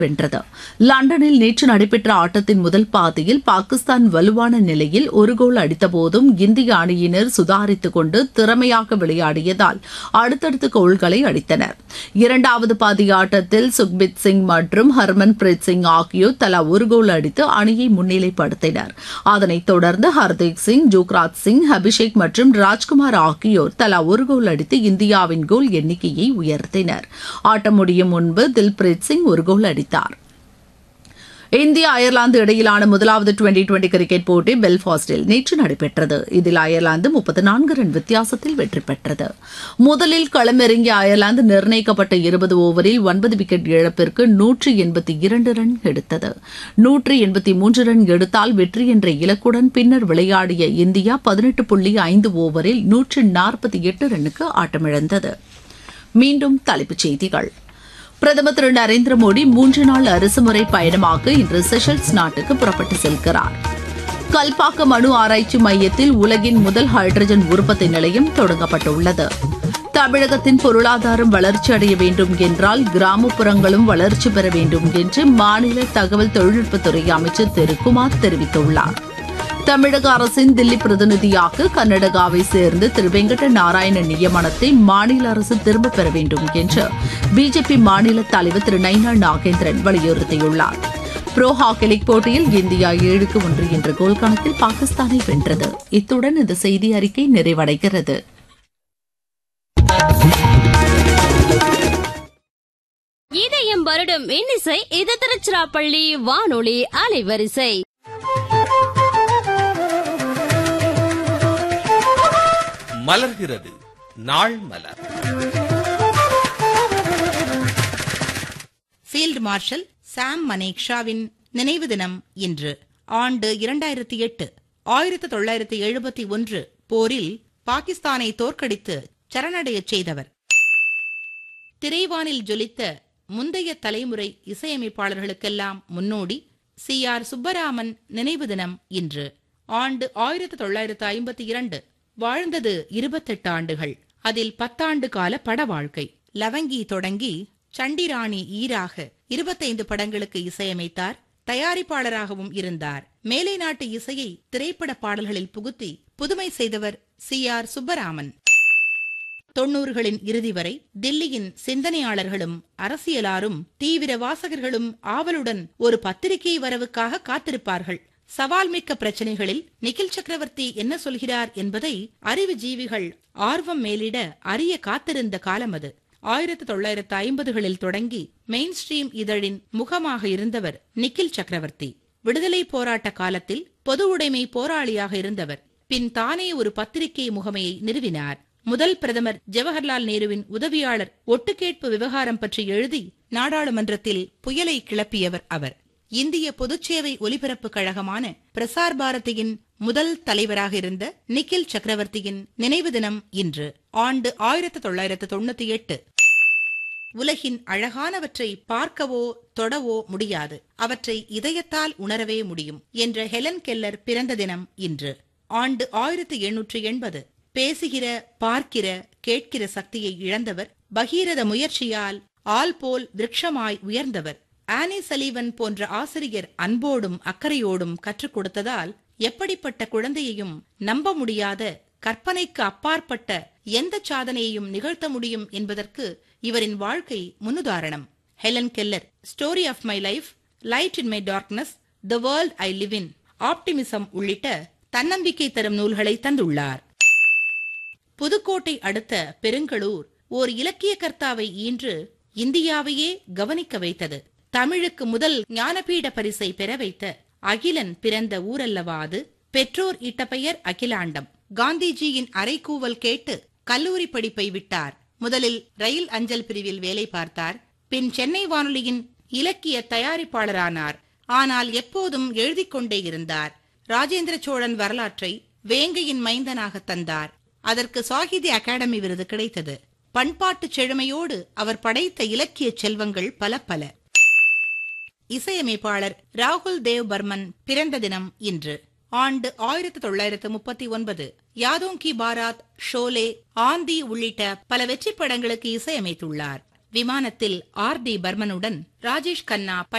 வென்றது லண்டனில் நேற்று நடைபெற்ற ஆட்டத்தின் முதல் பாதியில் பாகிஸ்தான் வலுவான நிலையில் ஒரு கோல் அடித்தபோதும் இந்திய அணியினர் சுதாரித்துக் கொண்டு திறமையாக விளையாடியதால் அடுத்தடுத்து கோல்களை அடித்தனர் இரண்டாவது பாதி ஆட்டத்தில் சுக்பித் சிங் மற்றும் ஹர்மன் பிரீத் சிங் ஆகியோர் தலா ஒரு கோல் அடித்து அணியை முன்னிலைப்படுத்தினர் அதனைத் தொடர்ந்து ஹர்தீப் சிங் ஜுக்ராஜ் சிங் அபிஷேக் மற்றும் ராஜ்குமார் ஆகியோர் தலா ஒரு கோல் அடித்து இந்தியாவின் கோல் எண்ணிக்கையை உயர்த்தினர் ஆட்டம் முடியும் முன்பு தில்பிரீத் சிங் ஒரு கோல் அடித்தார் இந்தியா அயர்லாந்து இடையிலான முதலாவது டுவெண்டி டுவெண்டி கிரிக்கெட் போட்டி பெல்பாஸ்டில் நேற்று நடைபெற்றது இதில் அயர்லாந்து முப்பத்தி நான்கு ரன் வித்தியாசத்தில் வெற்றி பெற்றது முதலில் களமிறங்கிய அயர்லாந்து நிர்ணயிக்கப்பட்ட இருபது ஓவரில் ஒன்பது விக்கெட் இழப்பிற்கு நூற்றி எண்பத்தி இரண்டு ரன் எடுத்தது நூற்றி எண்பத்தி மூன்று ரன் எடுத்தால் வெற்றி என்ற இலக்குடன் பின்னர் விளையாடிய இந்தியா பதினெட்டு புள்ளி ஐந்து ஓவரில் நூற்று நாற்பத்தி எட்டு ரன்னுக்கு ஆட்டமிழந்தது மீண்டும் தலைப்புச் செய்திகள் பிரதமர் திரு நரேந்திர மோடி மூன்று நாள் அரசுமுறை பயணமாக இன்று செஷல்ஸ் நாட்டுக்கு புறப்பட்டு செல்கிறார் கல்பாக்கம் அணு ஆராய்ச்சி மையத்தில் உலகின் முதல் ஹைட்ரஜன் உற்பத்தி நிலையம் தொடங்கப்பட்டுள்ளது தமிழகத்தின் பொருளாதாரம் வளர்ச்சி அடைய வேண்டும் என்றால் கிராமப்புறங்களும் வளர்ச்சி பெற வேண்டும் என்று மாநில தகவல் தொழில்நுட்பத்துறை அமைச்சர் திரு குமார் தெரிவித்துள்ளார் தமிழக அரசின் தில்லி பிரதிநிதியாக கர்நாடகாவை சேர்ந்து திரு வெங்கட நாராயண நியமனத்தை மாநில அரசு திரும்பப் பெற வேண்டும் என்று பிஜேபி மாநில தலைவர் திரு நைனா நாகேந்திரன் வலியுறுத்தியுள்ளார் ப்ரோ ஹாக்கி லீக் போட்டியில் இந்தியா ஏழுக்கு ஒன்று என்ற கோல் கணக்கில் பாகிஸ்தானை வென்றது இத்துடன் இந்த செய்தி அறிக்கை நிறைவடைகிறது இதயம் வருடம் இன்னிசை இது திருச்சிராப்பள்ளி வானொலி அலைவரிசை மலர்கிறது நாள் மலர் ஃபீல்டு மார்ஷல் சாம் மனேக்ஷாவின் நினைவு தினம் இன்று ஆண்டு இரண்டாயிரத்தி எட்டு ஆயிரத்து தொள்ளாயிரத்தி எழுபத்தி ஒன்று போரில் பாகிஸ்தானை தோற்கடித்து சரணடையச் செய்தவர் திரைவானில் ஜொலித்த முந்தைய தலைமுறை இசையமைப்பாளர்களுக்கெல்லாம் முன்னோடி சி ஆர் சுப்பராமன் நினைவு தினம் இன்று ஆண்டு ஆயிரத்து தொள்ளாயிரத்து ஐம்பத்தி இரண்டு வாழ்ந்தது இருபத்தெட்டு ஆண்டுகள் அதில் பத்தாண்டு கால பட வாழ்க்கை லவங்கி தொடங்கி சண்டிராணி ஈராக இருபத்தைந்து படங்களுக்கு இசையமைத்தார் தயாரிப்பாளராகவும் இருந்தார் மேலை நாட்டு இசையை திரைப்பட பாடல்களில் புகுத்தி புதுமை செய்தவர் சி ஆர் சுப்பராமன் தொன்னூறுகளின் இறுதி வரை தில்லியின் சிந்தனையாளர்களும் அரசியலாரும் தீவிர வாசகர்களும் ஆவலுடன் ஒரு பத்திரிகை வரவுக்காக காத்திருப்பார்கள் சவால் மிக்க பிரச்சனைகளில் நிகில் சக்கரவர்த்தி என்ன சொல்கிறார் என்பதை அறிவு ஜீவிகள் ஆர்வம் மேலிட அறிய காத்திருந்த காலம் அது ஆயிரத்து தொள்ளாயிரத்து ஐம்பதுகளில் தொடங்கி மெயின் ஸ்ட்ரீம் இதழின் முகமாக இருந்தவர் நிக்கில் சக்கரவர்த்தி விடுதலை போராட்ட காலத்தில் பொது உடைமை போராளியாக இருந்தவர் பின் தானே ஒரு பத்திரிகை முகமையை நிறுவினார் முதல் பிரதமர் ஜவஹர்லால் நேருவின் உதவியாளர் ஒட்டுக்கேட்பு விவகாரம் பற்றி எழுதி நாடாளுமன்றத்தில் புயலை கிளப்பியவர் அவர் இந்திய பொதுச்சேவை ஒலிபரப்பு கழகமான பிரசார் பாரதியின் முதல் தலைவராக இருந்த நிக்கில் சக்கரவர்த்தியின் நினைவு தினம் இன்று ஆண்டு ஆயிரத்து தொள்ளாயிரத்து தொண்ணூத்தி எட்டு உலகின் அழகானவற்றை பார்க்கவோ தொடவோ முடியாது அவற்றை இதயத்தால் உணரவே முடியும் என்ற ஹெலன் கெல்லர் பிறந்த தினம் இன்று ஆண்டு ஆயிரத்து எண்ணூற்று எண்பது பேசுகிற பார்க்கிற கேட்கிற சக்தியை இழந்தவர் பகீரத முயற்சியால் ஆல் போல் விருட்சமாய் உயர்ந்தவர் ஆனி சலீவன் போன்ற ஆசிரியர் அன்போடும் அக்கறையோடும் கற்றுக் கொடுத்ததால் எப்படிப்பட்ட குழந்தையையும் நம்ப முடியாத கற்பனைக்கு அப்பாற்பட்ட எந்த சாதனையையும் நிகழ்த்த முடியும் என்பதற்கு இவரின் வாழ்க்கை முன்னுதாரணம் Helen Keller story of my life light in my darkness the world I live in optimism உள்ளிட்ட தன்னம்பிக்கை தரும் நூல்களை தந்துள்ளார் புதுக்கோட்டை அடுத்த பெருங்களூர் ஓர் இலக்கிய கர்த்தாவை ஈன்று இந்தியாவையே கவனிக்க வைத்தது தமிழுக்கு முதல் ஞானபீட பரிசை பெற வைத்த அகிலன் பிறந்த ஊரல்லவா அது பெற்றோர் இட்ட பெயர் அகிலாண்டம் காந்திஜியின் அரைக்கூவல் கேட்டு கல்லூரி படிப்பை விட்டார் முதலில் ரயில் அஞ்சல் பிரிவில் வேலை பார்த்தார் பின் சென்னை வானொலியின் இலக்கிய தயாரிப்பாளரானார் ஆனால் எப்போதும் எழுதிக் கொண்டே இருந்தார் ராஜேந்திர சோழன் வரலாற்றை வேங்கையின் மைந்தனாக தந்தார் அதற்கு சாகித்ய அகாடமி விருது கிடைத்தது பண்பாட்டு செழுமையோடு அவர் படைத்த இலக்கிய செல்வங்கள் பல பல இசையமைப்பாளர் ராகுல் தேவ் பர்மன் பிறந்த தினம் இன்று ஆண்டு ஆயிரத்து தொள்ளாயிரத்து முப்பத்தி ஒன்பது யாதோங்கி பாராத் ஷோலே ஆந்தி உள்ளிட்ட பல வெற்றி படங்களுக்கு இசையமைத்துள்ளார் விமானத்தில் ஆர் டி பர்மனுடன் ராஜேஷ் கண்ணா